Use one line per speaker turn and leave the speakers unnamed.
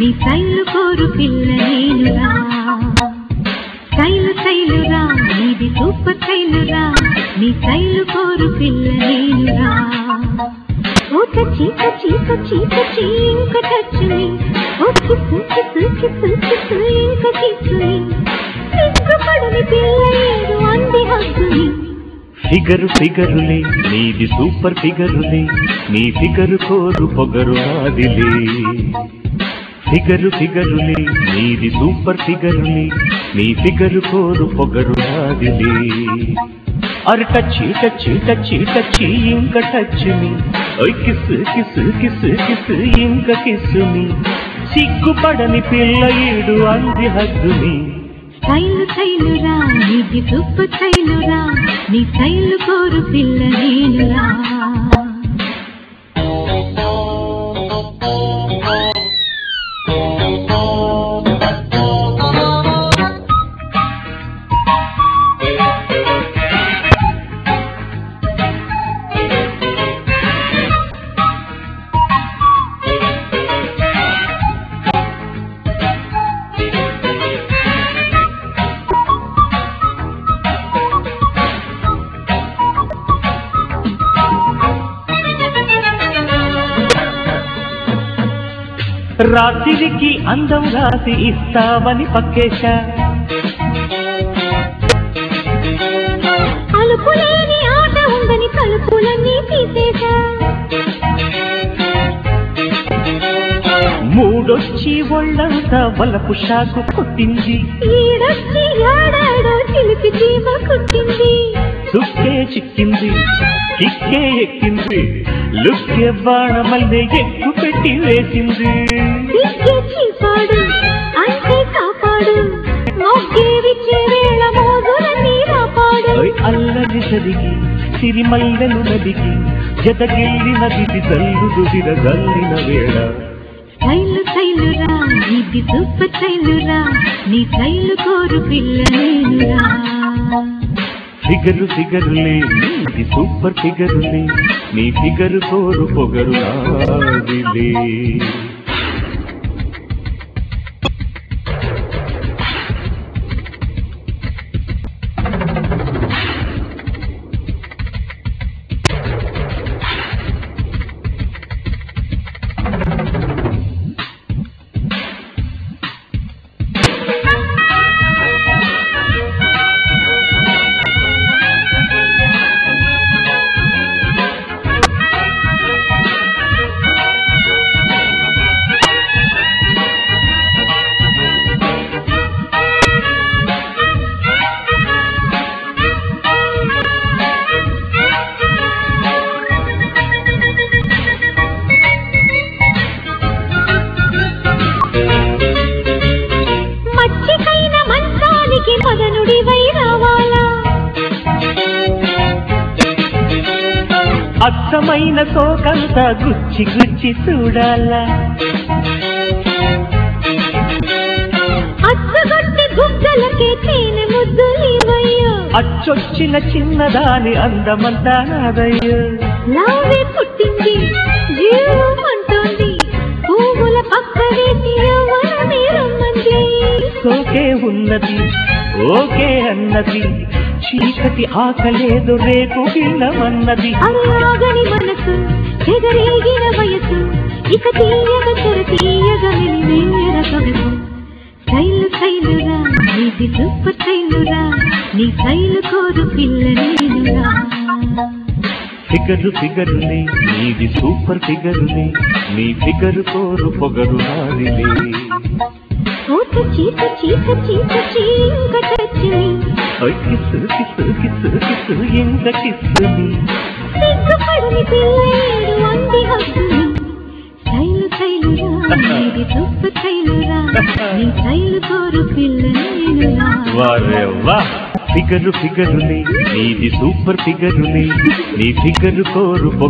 నీ సైలు కోరు పిల్ల నేనురా సైలు సైలురా నీది సూపర్ సైలురా నీ సైలు కోరు పిల్ల నేనురా ఓ కచ్చి కచ్చి కచ్చి కచ్చి ఇంక టచ్ మీ ఓ కిస్ కిస్ కిస్ కిస్ ఇంక కిస్ మీ సిగ్గుపడని పిల్ల ఏడు అంది హక్కుని
ఫిగరు ఫిగరులే నీది సూపర్ ఫిగరులే నీ ఫిగరు కోరు పొగరు నాదిలే ఫిగరు ఫిగరులే నీది సూపర్ ఫిగరులే నీ ఫిగరు కోరు పొగరు నాదిలే అరే టచ్చి టచ్చి టచ్చి టచ్చి ఇంక టచ్ మీ ఓయ్ కిస్ కిస్ కిస్ కిస్ ఇంక కిస్ మీ సిగ్గుపడని పిల్ల ఏడు అంది హద్దుని
సైలు సైలురా నీది సూపర్ సైలురా నీ సైలు కోరు పిల్ల నేనురా
రాత్రికి అందం రాసి ఇస్తావని పక్కేశా
అలుపులేని ఆట ఉందని తలుపులన్నీ తీసేశా
మూడొచ్చి ఒళ్ళంతా వలపు షాకు కొట్టింది
ఈడొచ్చి ఏడాడో చిలిపి చీమ కుట్టింది
సుక్కే చిక్కింది కిక్కే ఎక్కింది లుక్కే బాణమల్లె ఎక్కు పెట్టి వేసింది
సిగ్గే చీపాడు అంటే కాపాడు మొగ్గే విచ్చే వేళ మోజులన్నీ రాపాడు
ఓయ్ అల్లరి జరిగి సిరిమల్లెలు నదిగి జతగిల్లి నదిది జల్లుదు విరగల్లిన వేళ
సైలు సైలురా నీది సూపర్ సైలురా నీ సైలు కోరు పిల్ల నేనురా
ఫిగరు ఫిగరులే నీది సూపర్ ఫిగరులే నీ ఫిగరు కోరు పొగరు నాదిలే
మచ్చికైన మంచానికి మదనుడివై రావాలా
అచ్చమైన సోకంతా గుచ్చి గుచ్చి చూడాలా
అచ్చగొట్టి గుగ్గలకే తేనె ముద్దులివయ్యో
అచ్చొచ్చిన చిన్నదాని అందమంతా నాదయ్యో
లావే పుట్టింది జీవమంటోంది పువ్వుల పక్క వేసి ఎవరమే రమ్మంది
సోకే ఉన్నది ఓకే అన్నది చీకటి ఆకలేదు రేపు గిన్నమన్నది
అల్లాగని మనసు ఎగరేగిన వయసు ఇక తీయగ చెర తీయగ మెలివేర సొగసు శైలు శైలురా నీది సూపర్ శైలురా నీ శైలు కోరు పిల్ల నేనురా
ఫిగరు ఫిగరులే నీది సూపర్ ఫిగరులే నీ ఫిగరు కోరు పొగరు నాదిలే
ఓట చీక చీక చీక చీక టచ్చి
ఓయ్ కిస్సు కిస్సు కిస్సు కిస్సు ఇంత కిస్సుని
సిగ్గుపడని పిల్లేడు అంది హక్కుని శైలు శైలురా నీది సూపర్ శైలురా నీ శైలు కోరు పిల్ల నేనురా
వారే వా ఫిగరు ఫిగరులే నీది సూపర్ ఫిగరులే నీ ఫిగరు కోరు పొగరు